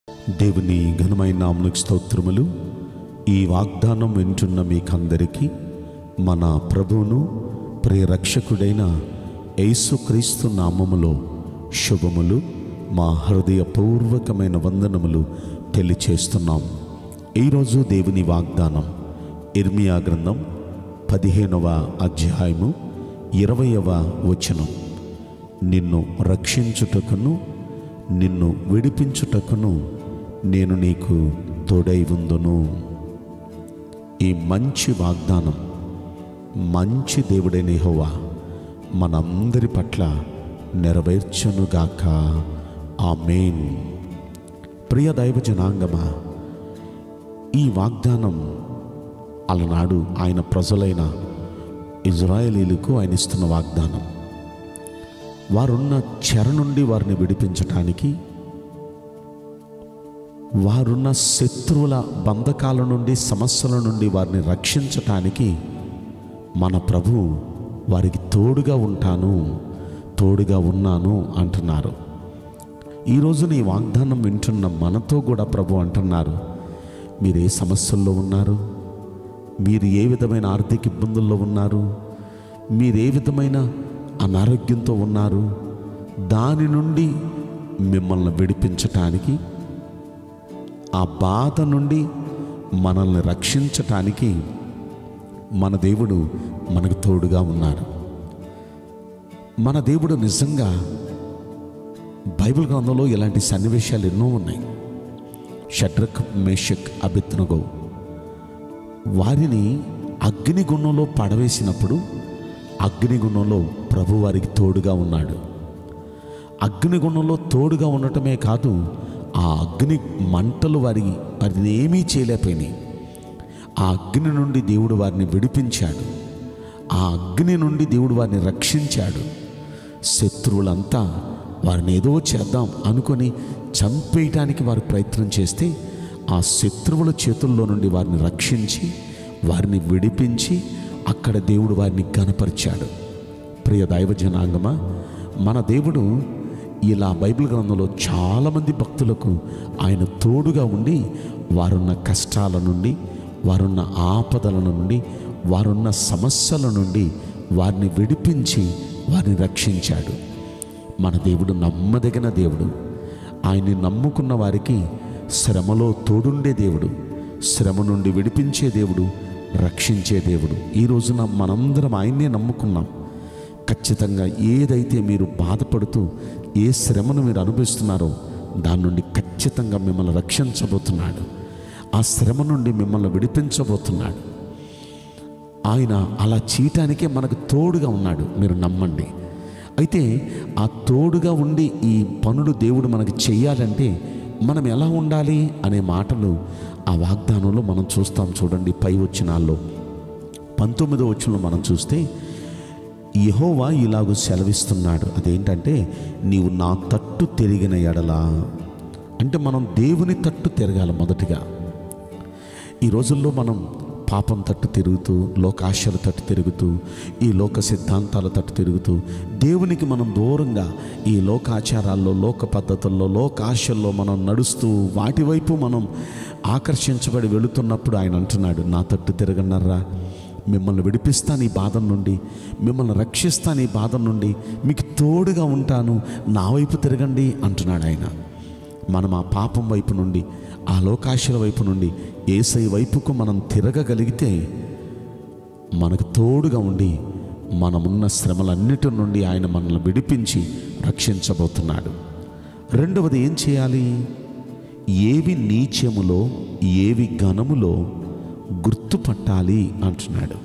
దేవుని ఘనమైన నామనికి స్తోత్రములు ఈ వాగ్దానం వింటున్న మీకందరికీ మన ప్రభువును ప్రియరక్షకుడైన యేసుక్రీస్తు నామములో శుభములు మా హృదయపూర్వకమైన వందనములు తెలియచేస్తున్నాం ఈరోజు దేవుని వాగ్దానం ఇర్మియా గ్రంథం పదిహేనవ అధ్యాయము ఇరవయవ వచనం నిన్ను రక్షించుటకును నిన్ను విడిపించుటకును నేను నీకు తోడై ఉందును ఈ మంచి వాగ్దానం మంచి దేవుడైన యెహోవా మనందరి పట్ల నెరవేర్చునుగాక ఆమేన్ ప్రియ దైవ జనాంగమా ఈ వాగ్దానం అలనాడు ఆయన ప్రజలైన ఇజ్రాయేలీలకు ఆయన ఇస్తున్న వాగ్దానం వారున్న చెర నుండి వారిని విడిపించటానికి వారున్న శత్రువుల బంధకాల నుండి సమస్యల నుండి వారిని రక్షించటానికి మన ప్రభు వారికి తోడుగా ఉంటాను తోడుగా ఉన్నాను అంటున్నారు ఈరోజు నీ వాగ్దానం వింటున్న మనతో కూడా ప్రభు అంటున్నారు మీరు ఏ సమస్యల్లో ఉన్నారు మీరు ఏ విధమైన ఆర్థిక ఇబ్బందుల్లో ఉన్నారు మీరు ఏ విధమైన అనారోగ్యంతో ఉన్నారు దాని నుండి మిమ్మల్ని విడిపించటానికి ఆ బాధ నుండి మనల్ని రక్షించటానికి మన దేవుడు మనకు తోడుగా ఉన్నారు మన దేవుడు నిజంగా బైబిల్ గ్రంథంలో ఇలాంటి సన్నివేశాలు ఎన్నో ఉన్నాయి షడ్రక్ మేషక్ అభిత్నగో వారిని అగ్నిగుణంలో పడవేసినప్పుడు అగ్నిగుణంలో ప్రభు వారికి తోడుగా ఉన్నాడు అగ్నిగుణంలో తోడుగా ఉండటమే కాదు ఆ అగ్ని మంటలు వారి వారిని ఏమీ చేయలేకపోయినాయి ఆ అగ్ని నుండి దేవుడు వారిని విడిపించాడు ఆ అగ్ని నుండి దేవుడు వారిని రక్షించాడు శత్రువులంతా వారిని ఏదో చేద్దాం అనుకొని చంపేయటానికి వారు ప్రయత్నం చేస్తే ఆ శత్రువుల చేతుల్లో నుండి వారిని రక్షించి వారిని విడిపించి అక్కడ దేవుడు వారిని గనపరిచాడు ప్రియ దైవ జనాంగమా మన దేవుడు ఇలా బైబిల్ గ్రంథంలో చాలామంది భక్తులకు ఆయన తోడుగా ఉండి వారున్న కష్టాల నుండి వారున్న ఆపదల నుండి వారున్న సమస్యల నుండి వారిని విడిపించి వారిని రక్షించాడు మన దేవుడు నమ్మదగిన దేవుడు ఆయన్ని నమ్ముకున్న వారికి శ్రమలో తోడుండే దేవుడు శ్రమ నుండి విడిపించే దేవుడు రక్షించే దేవుడు ఈ రోజున మనందరం ఆయన్నే నమ్ముకున్నాం ఖచ్చితంగా ఏదైతే మీరు బాధపడుతూ ఏ శ్రమను మీరు అనుభవిస్తున్నారో దాని నుండి ఖచ్చితంగా మిమ్మల్ని రక్షించబోతున్నాడు ఆ శ్రమ నుండి మిమ్మల్ని విడిపించబోతున్నాడు ఆయన అలా చేయటానికే మనకు తోడుగా ఉన్నాడు మీరు నమ్మండి అయితే ఆ తోడుగా ఉండి ఈ పనులు దేవుడు మనకి చెయ్యాలంటే మనం ఎలా ఉండాలి అనే మాటలు ఆ వాగ్దానంలో మనం చూస్తాం చూడండి పై వచ్చినాల్లో పంతొమ్మిదో వచ్చిన మనం చూస్తే యహోవా ఇలాగ సెలవిస్తున్నాడు అదేంటంటే నీవు నా తట్టు తిరిగిన ఎడలా అంటే మనం దేవుని తట్టు తిరగాలి మొదటిగా ఈ రోజుల్లో మనం పాపం తట్టు తిరుగుతూ లోకాశల తట్టు తిరుగుతూ ఈ లోక సిద్ధాంతాల తట్టు తిరుగుతూ దేవునికి మనం దూరంగా ఈ లోకాచారాల్లో లోక పద్ధతుల్లో లోకాశల్లో మనం నడుస్తూ వాటి వైపు మనం ఆకర్షించబడి వెళుతున్నప్పుడు ఆయన అంటున్నాడు నా తట్టు తిరగనర్రా మిమ్మల్ని విడిపిస్తాను ఈ బాధ నుండి మిమ్మల్ని రక్షిస్తాను ఈ బాధ నుండి మీకు తోడుగా ఉంటాను నా వైపు తిరగండి అంటున్నాడు ఆయన మనం ఆ పాపం వైపు నుండి ఆ లోకాశల వైపు నుండి ఏసై వైపుకు మనం తిరగగలిగితే మనకు తోడుగా ఉండి మనమున్న శ్రమలన్నిటి నుండి ఆయన మనల్ని విడిపించి రక్షించబోతున్నాడు రెండవది ఏం చేయాలి ఏవి నీచములో ఏవి ఘనములో గుర్తుపట్టాలి అంటున్నాడు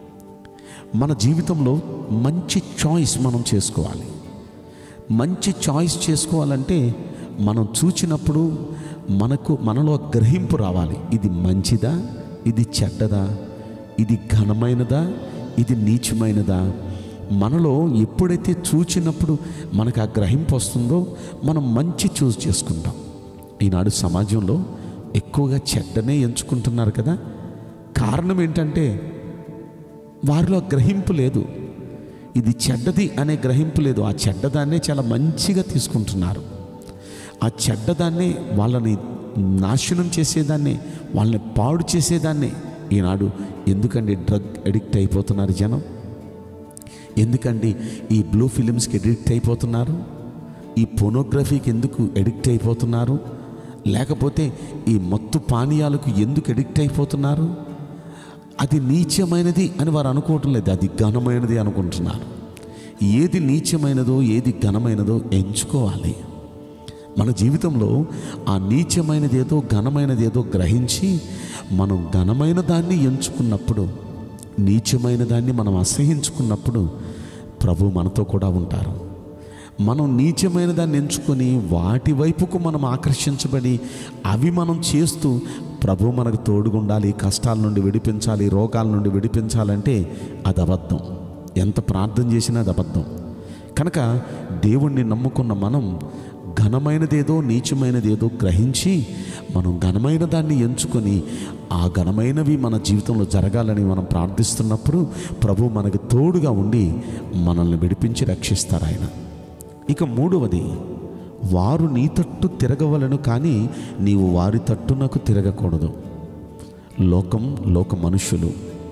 మన జీవితంలో మంచి చాయిస్ మనం చేసుకోవాలి మంచి చాయిస్ చేసుకోవాలంటే మనం చూచినప్పుడు మనకు మనలో గ్రహింపు రావాలి ఇది మంచిదా ఇది చెడ్డదా ఇది ఘనమైనదా ఇది నీచమైనదా మనలో ఎప్పుడైతే చూచినప్పుడు మనకు ఆ గ్రహింపు వస్తుందో మనం మంచి చూస్ చేసుకుంటాం ఈనాడు సమాజంలో ఎక్కువగా చెడ్డనే ఎంచుకుంటున్నారు కదా కారణం ఏంటంటే వారిలో గ్రహింపు లేదు ఇది చెడ్డది అనే గ్రహింపు లేదు ఆ చెడ్డదాన్నే చాలా మంచిగా తీసుకుంటున్నారు ఆ చెడ్డదాన్ని వాళ్ళని నాశనం చేసేదాన్ని వాళ్ళని పాడు చేసేదాన్ని ఈనాడు ఎందుకండి డ్రగ్ అడిక్ట్ అయిపోతున్నారు జనం ఎందుకండి ఈ బ్లూ ఫిలిమ్స్కి ఎడిక్ట్ అయిపోతున్నారు ఈ పోనోగ్రఫీకి ఎందుకు ఎడిక్ట్ అయిపోతున్నారు లేకపోతే ఈ మత్తు పానీయాలకు ఎందుకు ఎడిక్ట్ అయిపోతున్నారు అది నీచమైనది అని వారు అనుకోవటం లేదు అది ఘనమైనది అనుకుంటున్నారు ఏది నీచమైనదో ఏది ఘనమైనదో ఎంచుకోవాలి మన జీవితంలో ఆ నీచమైనది ఏదో ఘనమైనది ఏదో గ్రహించి మనం ఘనమైన దాన్ని ఎంచుకున్నప్పుడు నీచమైన దాన్ని మనం అసహించుకున్నప్పుడు ప్రభు మనతో కూడా ఉంటారు మనం నీచమైన దాన్ని ఎంచుకొని వాటి వైపుకు మనం ఆకర్షించబడి అవి మనం చేస్తూ ప్రభు మనకు తోడుగుండాలి కష్టాల నుండి విడిపించాలి రోగాల నుండి విడిపించాలంటే అది అబద్ధం ఎంత ప్రార్థన చేసినా అది అబద్ధం కనుక దేవుణ్ణి నమ్ముకున్న మనం ఘనమైనదేదో నీచమైనదేదో గ్రహించి మనం ఘనమైన దాన్ని ఎంచుకొని ఆ ఘనమైనవి మన జీవితంలో జరగాలని మనం ప్రార్థిస్తున్నప్పుడు ప్రభు మనకు తోడుగా ఉండి మనల్ని విడిపించి రక్షిస్తారు ఆయన ఇక మూడవది వారు నీ తట్టు తిరగవలను కానీ నీవు వారి తట్టునకు తిరగకూడదు లోకం లోక మనుష్యులు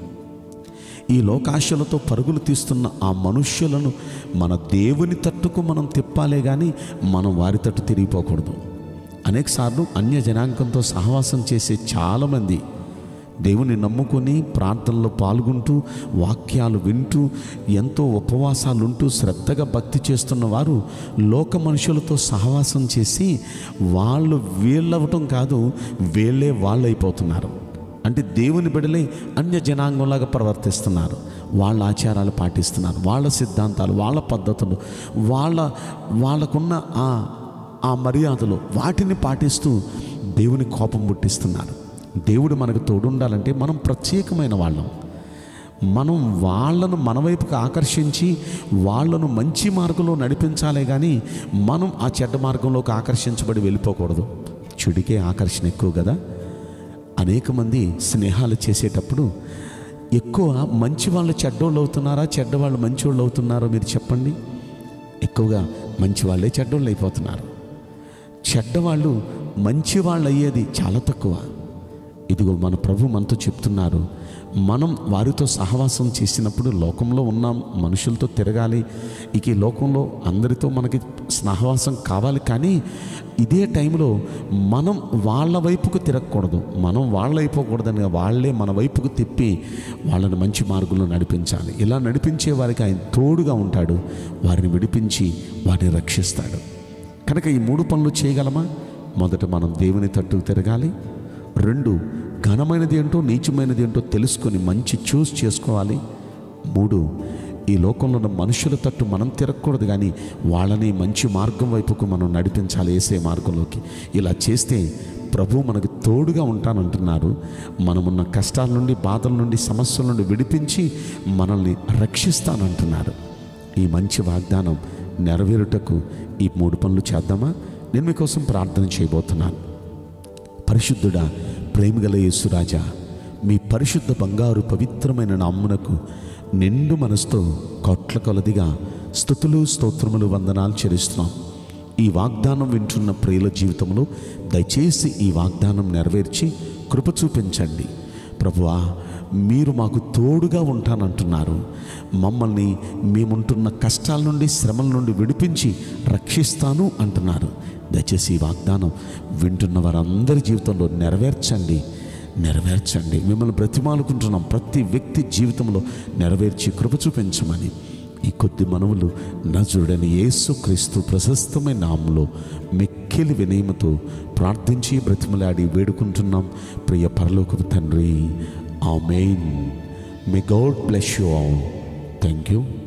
ఈ లోకాశలతో పరుగులు తీస్తున్న ఆ మనుష్యులను మన దేవుని తట్టుకు మనం తిప్పాలే కానీ మనం వారి తట్టు తిరిగిపోకూడదు అనేకసార్లు అన్య జనాంగంతో సహవాసం చేసే చాలామంది దేవుని నమ్ముకొని ప్రార్థనలో పాల్గొంటూ వాక్యాలు వింటూ ఎంతో ఉపవాసాలు ఉంటూ శ్రద్ధగా భక్తి చేస్తున్న వారు లోక మనుషులతో సహవాసం చేసి వాళ్ళు వీళ్ళవటం కాదు వీళ్ళే వాళ్ళైపోతున్నారు అంటే దేవుని బిడలే అన్య జనాంగంలాగా ప్రవర్తిస్తున్నారు వాళ్ళ ఆచారాలు పాటిస్తున్నారు వాళ్ళ సిద్ధాంతాలు వాళ్ళ పద్ధతులు వాళ్ళ వాళ్ళకున్న ఆ ఆ మర్యాదలు వాటిని పాటిస్తూ దేవుని కోపం పుట్టిస్తున్నారు దేవుడు మనకు తోడుండాలంటే మనం ప్రత్యేకమైన వాళ్ళం మనం వాళ్ళను మన వైపుకి ఆకర్షించి వాళ్ళను మంచి మార్గంలో నడిపించాలే కానీ మనం ఆ చెడ్డ మార్గంలోకి ఆకర్షించబడి వెళ్ళిపోకూడదు చెడుకే ఆకర్షణ ఎక్కువ కదా అనేక మంది స్నేహాలు చేసేటప్పుడు ఎక్కువ మంచి వాళ్ళు చెడ్డోళ్ళు అవుతున్నారా చెడ్డవాళ్ళు మంచివాళ్ళు అవుతున్నారో మీరు చెప్పండి ఎక్కువగా మంచి వాళ్ళే చెడ్డోళ్ళు అయిపోతున్నారు చెడ్డవాళ్ళు మంచి వాళ్ళు అయ్యేది చాలా తక్కువ ఇదిగో మన ప్రభు మనతో చెప్తున్నారు మనం వారితో సహవాసం చేసినప్పుడు లోకంలో ఉన్నాం మనుషులతో తిరగాలి ఇక ఈ లోకంలో అందరితో మనకి సహవాసం కావాలి కానీ ఇదే టైంలో మనం వాళ్ళ వైపుకు తిరగకూడదు మనం వాళ్ళ అయిపోకూడదని వాళ్ళే మన వైపుకు తిప్పి వాళ్ళని మంచి మార్గంలో నడిపించాలి ఇలా నడిపించే వారికి ఆయన తోడుగా ఉంటాడు వారిని విడిపించి వారిని రక్షిస్తాడు కనుక ఈ మూడు పనులు చేయగలమా మొదట మనం దేవుని తట్టుకు తిరగాలి రెండు ఘనమైనది ఏంటో నీచమైనది ఏంటో తెలుసుకొని మంచి చూస్ చేసుకోవాలి మూడు ఈ లోకంలో ఉన్న మనుషుల తట్టు మనం తిరగకూడదు కానీ వాళ్ళని మంచి మార్గం వైపుకు మనం నడిపించాలి వేసే మార్గంలోకి ఇలా చేస్తే ప్రభు మనకు తోడుగా ఉంటానంటున్నారు మనమున్న కష్టాల నుండి బాధల నుండి సమస్యల నుండి విడిపించి మనల్ని రక్షిస్తానంటున్నారు ఈ మంచి వాగ్దానం నెరవేరుటకు ఈ మూడు పనులు చేద్దామా నేను మీకోసం ప్రార్థన చేయబోతున్నాను పరిశుద్ధుడా ప్రేమగల యేసురాజా మీ పరిశుద్ధ బంగారు పవిత్రమైన నామ్మునకు నిండు మనసుతో కోట్ల కొలదిగా స్థుతులు స్తోత్రములు వందనాలు చెల్లిస్తున్నాం ఈ వాగ్దానం వింటున్న ప్రియుల జీవితంలో దయచేసి ఈ వాగ్దానం నెరవేర్చి కృప చూపించండి ప్రభువా మీరు మాకు తోడుగా ఉంటానంటున్నారు మమ్మల్ని మేముంటున్న కష్టాల నుండి శ్రమల నుండి విడిపించి రక్షిస్తాను అంటున్నారు దయచేసి ఈ వాగ్దానం వింటున్న వారందరి జీవితంలో నెరవేర్చండి నెరవేర్చండి మిమ్మల్ని బ్రతిమాలుకుంటున్నాం ప్రతి వ్యక్తి జీవితంలో నెరవేర్చి కృప చూపించమని ఈ కొద్ది మనవులు నజుడని యేసు క్రీస్తు ప్రశస్తమైన నామంలో మిక్కిలి వినయమతో ప్రార్థించి బ్రతిమలాడి వేడుకుంటున్నాం ప్రియ పరలోకపు తండ్రి amen may God bless you all thank you